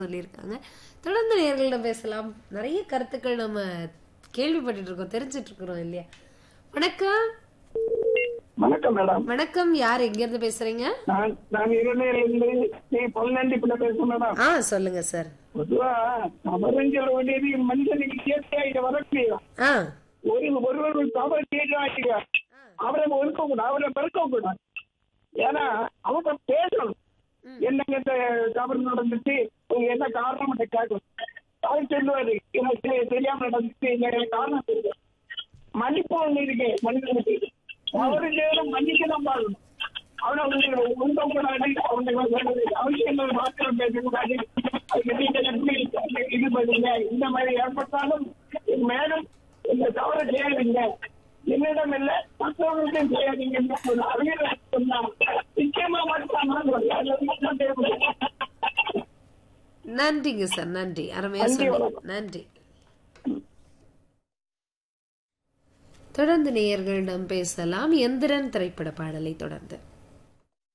சொல்லியிருக்காங்க தொடர்ந்து நேர்களிடம் பேசலாம் நிறைய கருத்துக்கள் நம்ம கேள்விப்பட்டுட்டு இருக்கோம் தெரிஞ்சிட்டு இருக்கிறோம் இல்லையா வணக்கம் வணக்கம் மேடம் வணக்கம் யார் எங்க இருந்து பேசுறீங்க நான் நான் இருந்து நீ பன்னெண்டு பிள்ளை பேசுறேன் மேடம் ஆ சொல்லுங்க சார் பொதுவா தவறுன்னு சொல்ல வேண்டியது மனுஷனுக்கு இயற்கையா இங்க வரக்கூடிய ஆ ஒரு ஒருவர் ஒரு தவறு செய்யறாங்க அவரை ஒதுக்க கூடாது அவரை பெருக்க கூடாது ஏன்னா அவங்க பேசணும் என்னங்க இந்த தவறு நடந்துச்சு உங்க என்ன காரணம் கேட்கணும் அவர் சொல்லுவாரு எனக்கு தெ- தெரியாம நடந்துச்சு இந்த காரணம் தெரியும் மன்னிப்பு ஒண்ணு இருக்கு மனிதனுக்கு அவரு செய்யணும் மன்னிக்க தான் பாருங்க அவனை உங்களுக்கு உங்க கூடாது அவங்க அவசியம் மாத்திரம் பேசக்கூடாது அதுக்கு நீங்க எப்படி இது பண்ணுங்க இந்த மாதிரி ஏற்பட்டாலும் மேலும் இந்த தவறு செய்யாதீங்க என்னிடம் இல்ல மற்றவர்களுக்கும் செய்யாதீங்கன்னு சொன்ன அவங்க சொன்னாங்க நிச்சயமா மட்டும் நன்றிங்க சார் நன்றி அருமையா நன்றி, சொன்னீங்க வணக்கம். நன்றி தொடர்ந்து நேயர்களிடம் பேசலாம் எந்திரன் திரைப்பட பாடலை தொடர்ந்து